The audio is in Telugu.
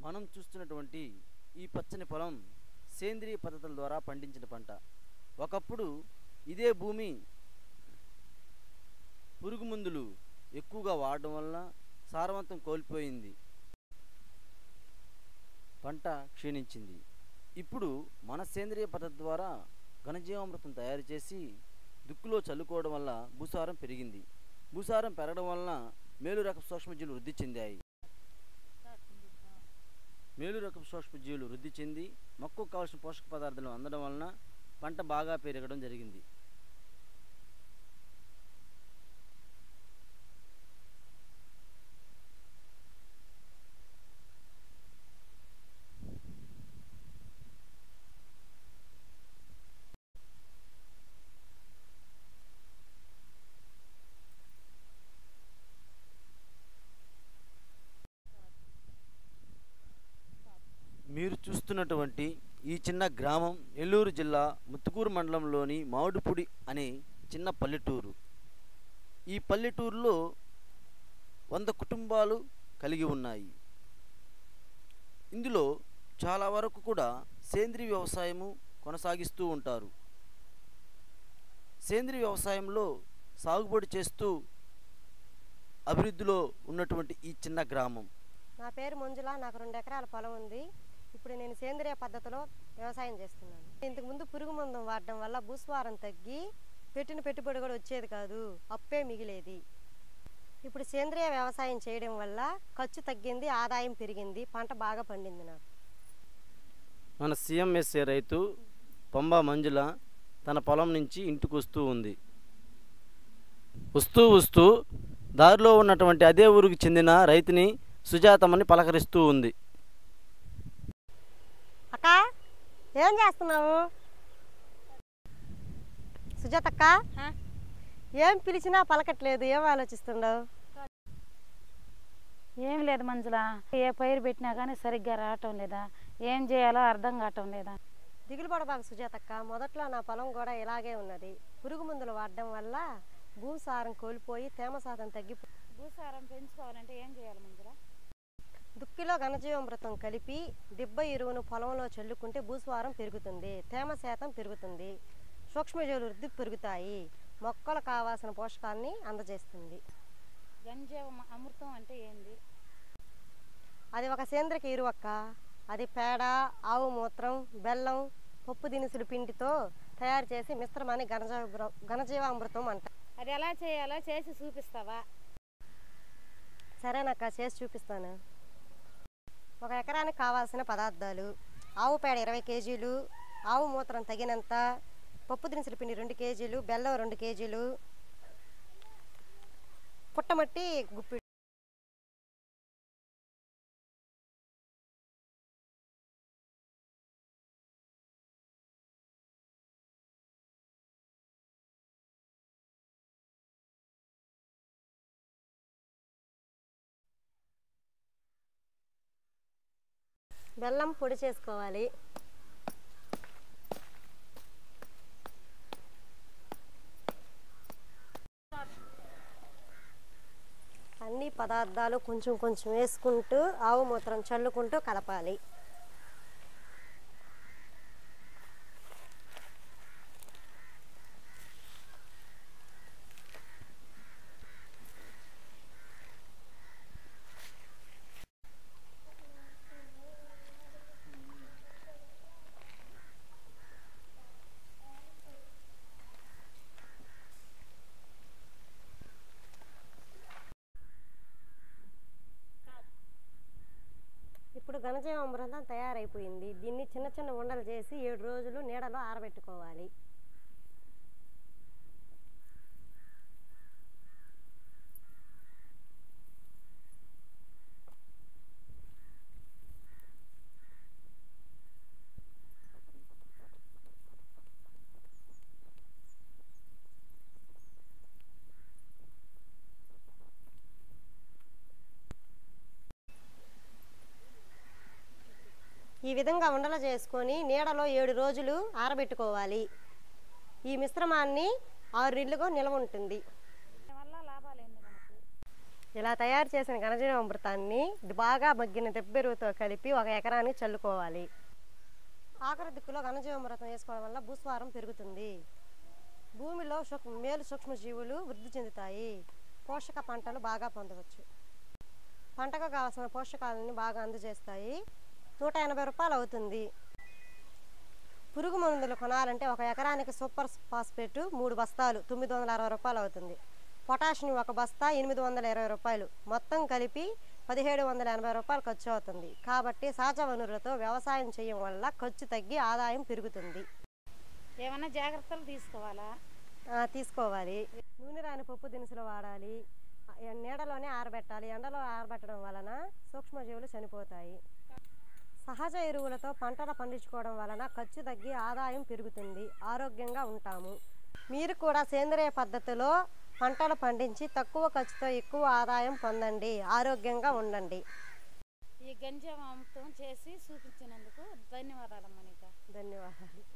మనం చూస్తున్నటువంటి ఈ పచ్చని పొలం సేంద్రియ పద్ధతుల ద్వారా పండించిన పంట ఒకప్పుడు ఇదే భూమి పురుగు మందులు ఎక్కువగా వాడడం వలన సారవంతం కోల్పోయింది పంట క్షీణించింది ఇప్పుడు మన సేంద్రియ పద్ధతి ద్వారా ఘనజీవామృతం తయారు చేసి దుక్కులో చల్లుకోవడం వల్ల భూసారం పెరిగింది భూసారం పెరగడం వలన మేలు రకం సూక్ష్మజీవులు వృద్ధి చెందాయి మేలు రకం సూక్ష్మజీవులు వృద్ధి చెంది మొక్కకు కావాల్సిన పోషక పదార్థాలు అందడం వలన పంట బాగా పెరగడం జరిగింది మీరు చూస్తున్నటువంటి ఈ చిన్న గ్రామం నెల్లూరు జిల్లా ముత్తుకూరు మండలంలోని మామిడిపూడి అనే చిన్న పల్లెటూరు ఈ పల్లెటూరులో వంద కుటుంబాలు కలిగి ఉన్నాయి ఇందులో చాలా వరకు కూడా సేంద్రీయ వ్యవసాయము కొనసాగిస్తూ ఉంటారు సేంద్రీయ వ్యవసాయంలో సాగుబడి చేస్తూ అభివృద్ధిలో ఉన్నటువంటి ఈ చిన్న గ్రామం నా పేరు మంజుల నాకు రెండు ఎకరాల పొలం ఉంది ఇప్పుడు నేను సేంద్రియ పద్ధతిలో వ్యవసాయం చేస్తున్నాను ఇంతకు ముందు పురుగు మందు వాడడం వల్ల భూస్వారం తగ్గి పెట్టిన పెట్టుబడి కూడా వచ్చేది కాదు అప్పే మిగిలేది ఇప్పుడు సేంద్రియ వ్యవసాయం చేయడం వల్ల ఖర్చు తగ్గింది ఆదాయం పెరిగింది పంట బాగా పండింది నాకు మన సీఎంఎస్ఏ రైతు పంబా మంజుల తన పొలం నుంచి ఇంటికి వస్తూ ఉంది వస్తూ వస్తూ దారిలో ఉన్నటువంటి అదే ఊరికి చెందిన రైతుని సుజాతమ్మని పలకరిస్తూ ఉంది అక్క ఏం చేస్తున్నావు సుజాతక్క ఆ? ఏం పిలిచినా పలకట్లేదు ఏం ఆలోచిస్తున్నావు ఏం లేదు మంజుల ఏ పైరు పెట్టినా కానీ సరిగ్గా రావటం లేదా ఏం చేయాలో అర్థం కావటం లేదా దిగులు పడబాకు సుజాతక్క మొదట్లో నా పొలం కూడా ఇలాగే ఉన్నది పురుగు మందులు వాడడం వల్ల భూమి సారం కోల్పోయి తేమ శాతం తగ్గి భూసారం పెంచుకోవాలంటే ఏం చేయాలి మంజుల దుక్కిలో ఘనజీవామృతం కలిపి దిబ్బ ఎరువును పొలంలో చల్లుకుంటే భూస్వారం పెరుగుతుంది తేమ శాతం పెరుగుతుంది సూక్ష్మజీవులు వృద్ధి పెరుగుతాయి మొక్కలు కావాల్సిన పోషకాలని అందజేస్తుంది గంజావ అమృతం అంటే ఏంది అది ఒక సేంద్రియ ఎరువు అక్క అది పేడ ఆవు మూత్రం బెల్లం పప్పు దినుసులు పిండితో తయారు చేసి మిశ్రమాన్ని ఘనజీవ ఘనజీవామృతం అంట అది ఎలా చేయాలో చేసి చూపిస్తావా సరేనక్క చేసి చూపిస్తాను ఒక ఎకరానికి కావాల్సిన పదార్థాలు ఆవు పేడ ఇరవై కేజీలు ఆవు మూత్రం తగినంత పప్పు దినుసుల పిండి రెండు కేజీలు బెల్లం రెండు కేజీలు పుట్టమట్టి గుప్పి బెల్లం పొడి చేసుకోవాలి అన్ని పదార్థాలు కొంచెం కొంచెం వేసుకుంటూ ఆవు మూత్రం చల్లుకుంటూ కలపాలి ఇప్పుడు ఘనజీవామృతం తయారైపోయింది దీన్ని చిన్న చిన్న ఉండలు చేసి ఏడు రోజులు నీడలో ఆరబెట్టుకోవాలి ఈ విధంగా ఉండలు చేసుకొని నీడలో ఏడు రోజులు ఆరబెట్టుకోవాలి ఈ మిశ్రమాన్ని ఆరు నెలలుగా నిల్వ ఉంటుంది వల్ల లాభాలు ఏంది మనకు ఇలా తయారు చేసిన ఘనజీవామృతాన్ని బాగా మగ్గిన దెబ్బెరువుతో కలిపి ఒక ఎకరానికి చల్లుకోవాలి ఆఖరి దిక్కులో ఘనజీవామృతం వేసుకోవడం వల్ల భూస్వారం పెరుగుతుంది భూమిలో సూక్ మేలు సూక్ష్మజీవులు వృద్ధి చెందుతాయి పోషక పంటలు బాగా పొందవచ్చు పంటకు కావాల్సిన పోషకాలని బాగా అందజేస్తాయి నూట ఎనభై రూపాయలు అవుతుంది పురుగు మందులు కొనాలంటే ఒక ఎకరానికి సూపర్ ఫాస్ఫేట్ మూడు బస్తాలు తొమ్మిది వందల అరవై రూపాయలు అవుతుంది పొటాషియం ఒక బస్తా ఎనిమిది వందల ఇరవై రూపాయలు మొత్తం కలిపి పదిహేడు వందల ఎనభై రూపాయలు ఖర్చు అవుతుంది కాబట్టి సహజ వనరులతో వ్యవసాయం చేయడం వల్ల ఖర్చు తగ్గి ఆదాయం పెరుగుతుంది ఏమైనా జాగ్రత్తలు తీసుకోవాలా ఆ, తీసుకోవాలి నూనె రాని పప్పు దినుసులు వాడాలి ఆ, ఎ- నీడలోనే ఆరబెట్టాలి ఎండలో ఆరబెట్టడం వలన సూక్ష్మజీవులు చనిపోతాయి సహజ ఎరువులతో పంటలు పండించుకోవడం వలన ఖర్చు తగ్గి ఆదాయం పెరుగుతుంది ఆరోగ్యంగా ఉంటాము మీరు కూడా సేంద్రియ పద్ధతిలో పంటలు పండించి తక్కువ ఖర్చుతో ఎక్కువ ఆదాయం పొందండి ఆరోగ్యంగా ఉండండి ఈ గంజాం అమృతం చేసి చూపించినందుకు ధన్యవాదాలమ్మా నీకు ధన్యవాదాలు